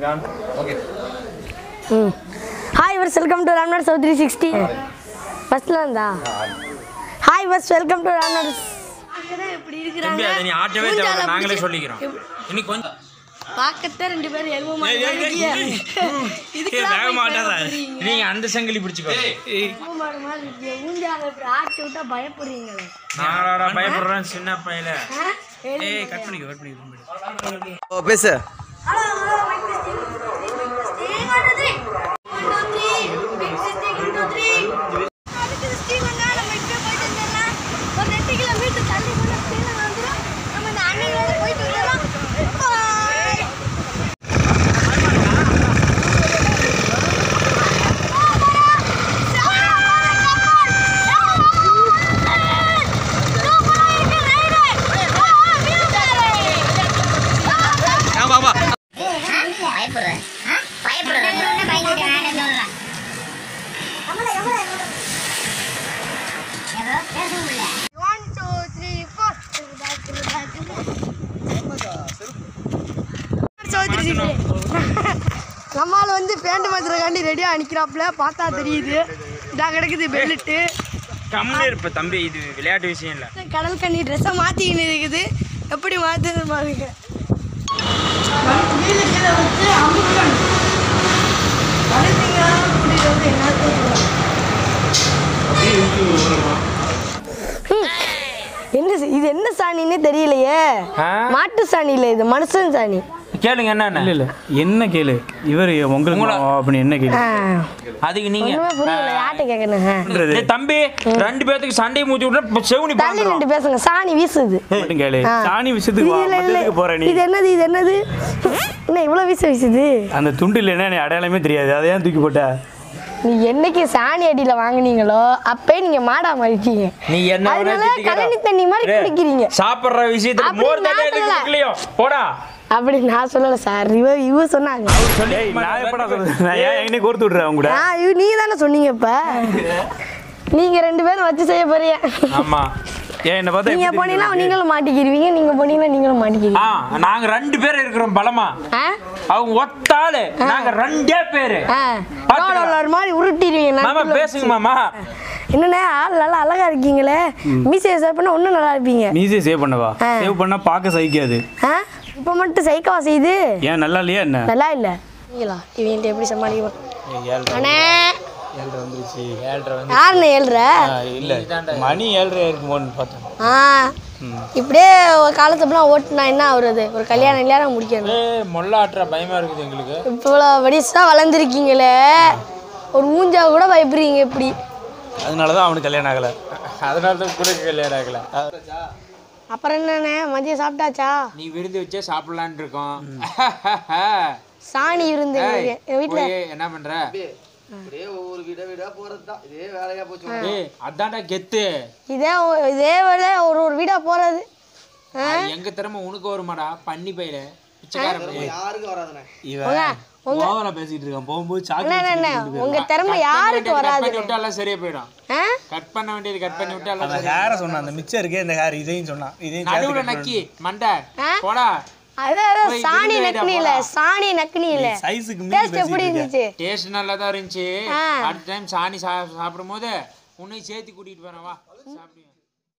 Okay hmm hi வர்ஸ் welcome to Ramnad south three sixty ஃபஸ்ட்ல இருந்தா ஹாய் வர்ஸ் வெல்கம் டு ராம்நாட் இப்படி தம்பி அதை நீ ஆட்டவே தேவை நாங்களே சொல்லிக்கிறோம் இன்னைக்கு கொஞ்சம் பார்க்கத்தான் ரெண்டு பேரும் எலும்பு ஏய், ஏய், ஏய், ஏய். ஏய், வேக மாட்டாதா நீங்க அந்த சங்கிலி பிடிச்சுக்கோ ஊஞ்சால இப்படி ஆட்டி விட்டா பயப்படுறீங்களே நாங்களா பயப்படுறோம் சின்ன பையல ஆ? ஏய் கட் பண்ணிக்கோ கட் பண்ணிக்கோ ஓ பேசு hello hello mike testing testing one two three one two three mike testing one two three அதுக்கு ஸ்டீவ் அண்ணா நம்ம இப்படியே போயிட்டு வந்துடலாம் ஒரு ரெண்டு கிலோமீட்டர் தள்ளி போனா ஸ்டீவ் அண்ணா வந்துடும் நம்ம இந்த அன்னையோட போயிட்டு வந்துடலாம் பாய் ஆமா ஆமா பயப்படுறேன் பயப்படுறேன் பயந்துட்டு நான் என்ன சொல்றேன் ஏதோ பேச முடியல ஒன் டூ த்ரீ ஃபோர் நம்மால் வந்து பேண்ட் மாத்துறதுக்காண்டி ரெடியாக அனுக்கிறாப்புல பார்த்தா தெரியுது இதாக கிடக்குது பெல்ட்டு கம்மியா இருப்ப தம்பி இது விளையாட்டு விஷயம் இல்ல கடல் கண்ணி ட்ரெஸ்ஸை மாற்றிக்கின்னு இருக்குது எப்படி மாற்றுறது பாருங்க கீழே கீழே வச்சு அமுக்கணும் படுத்தீங்கன்னா கூட்டிகிட்டு வந்து என்ன என்ன ச- இது என்ன சாணின்னே தெரியலையே ஆ? மாட்டு சாணி இல்லை இது மனுஷன் சாணி கேளுங்க இல்ல என்ன இல்ல என்ன கேளு இவர் உங்களுக்கு உங்கள- அப்படி என்ன கேளு ஆ, அதுக்கு நீங்க ஒண்ணுமே புரியல யார்கிட்ட கேட்கணும் ஆ. டேய் தம்பி ரெண்டு பேத்துக்கு சண்டையை மூச்சு விட்டா செவுனி தள்ளி பாந்துரும் நின்று பேசுங்க சாணி வீசுது மட்டும் கேளு ஆ. சாணி விஷயத்துக்கு வா இது இல்ல, இல்ல. மத்ததுக்கு போற நீ இது என்னது இது என்னது என்ன இவ்வளோ வீச வீசுது அந்த துண்டு இல்லைன்னா நீ அடையாளமே தெரியாது அதை ஏன் தூக்கி போட்ட நீ என்னைக்கு சாணி அடியில வாங்குனீங்களோ அப்பயே நீங்க மாடா மாறிட்டீங்க நீ என்ன வேணா அதனால திட்டிக்கடா. கழனி தண்ணி மாதிரி டேய், குடிக்கிறீங்க சாப்பிடுற விஷயத்துல அப்படி மோர் தண்ணி நான் எதுக்கு சொல்லல. குடிக்கலையோ போடா அப்படி நான் சொல்லல சார் இவ இவ சொன்னாங்க ஏய், நான் எப்படா சொல்றது நான் ஏன் என்னை கோர்த்து விடுறேன் அவங்க கூட ஆ இவ நீங்க தானே சொன்னீங்க இப்ப நீங்க ரெண்டு பேரும் வச்சு செய்ய போறீங்க ஆமா ஏன் என்ன பார்த்தா நீங்க எப்படி போனீங்கன்னா தெரியுது? நீங்களும் மாட்டிக்கிருவீங்க நீங்க போனீங்கன்னா நீங்களும் மாட்டிக்கிறீங்க ஆ நாங்க ரெண்டு பேர் இருக்கிறோம் பலமா ஆ அவங்க ஒத்தாளு நாங்க ரெண்டே பேரு ஆ பாத்துக்கலாம். ரோலர் மாதிரி உருட்டிடுவீங்க மாமா நடுவுல பேசுங்க மாமா என்னண்ணே ஆள் நல்லா அழகா இருக்கீங்களே மீசையை சேவ் பண்ணா இன்னும் நல்லா இருப்பீங்க மீசையை சேவ் பண்ணவா ஆ. சேவ் பண்ணா பார்க்க சகிக்காது ஆ இப்போ மட்டும் சைக்கவா செய்யுது ஏன் நல்லா இல்லையா என்ன நல்லா இல்ல நீங்களா இவன்ட்டு எப்படி சமாளிக்க அண்ணே யாருண்ணே ஏழ்ற இல்ல மணி ஏழரை இருக்குமோன்னு பார்த்தேன் ஆ இப்படியே ஒரு காலத்துப்பெல்லாம் ஓட்டுனா என்ன ஆகுறது ஒரு கல்யாணம் கல்யாணம் முடிக்கணும் ஏ மொல்லாட்டுற பயமா இருக்குது எங்களுக்கு இவ்வளோ வடிசா வளர்ந்துருக்கீங்களே ஒரு மூஞ்சா கூட பயப்படுறீங்க இப்படி அதனாலதான் அவனுக்கு கல்யாணம் ஆகல அதனால தான் கூட கல்யாணம் ஆகல அப்புறம் என்னண்ணே மதியம் சாப்பிட்டாச்சா நீ விருந்து வச்சே சாப்பிடலான்னு இருக்கோம் சாணி விருந்து ஏய், எங்கள் வீட்டில் போய் என்ன பண்ற அப்படியே ஒவ்வொரு வீடா வீடா போறது தான் இதே வேலையா போச்சு ஏய் அதான்டா கெத்து இதே ஒ- இதே வேலை ஒரு ஒரு வீடாக போகிறது அது எங்க திறமை உனக்கு வருமாடா பண்ணி பயில பிச்சைக்கார பையன் யாருக்கும் வராதுண்ணே இவன் ஓவரா பேசிட்டு இருக்கான் போகும்போது அண்ணா சாக்கி அண்ணா உங்கள் திறமை யாருக்கு கட் வராது பண்ணி விட்டா எல்லாம் சரியா போயிடும் ஆ கட் பண்ண வேண்டியது கட் பண்ணி விட்டா எல்லாம் அந்த சரியா ஹேரை சொன்னான் அந்த மிச்சம் இருக்கே இந்த ஹேர் இதையும் சொன்னான் இதையும் சேர்த்து நடுவுல cut நக்கி மண்டை ஆ? போடா அதான் அதான் போய் சாணி விருந்து நக்குனியில போடா. சாணி நக்குனியில பண்ணு. சைஸுக்கு மீறி டேஸ்ட் எப்படி பேசிட்டு இருக்க. இருந்துச்சு டேஸ்ட் நல்லா தான் இருந்துச்சு ஆ. அடுத்த டைம் சாணி சா சாப்பிடும் போது உன்னை சேர்த்து கூட்டிட்டு போறேன் வா சாப்பிடுவேன்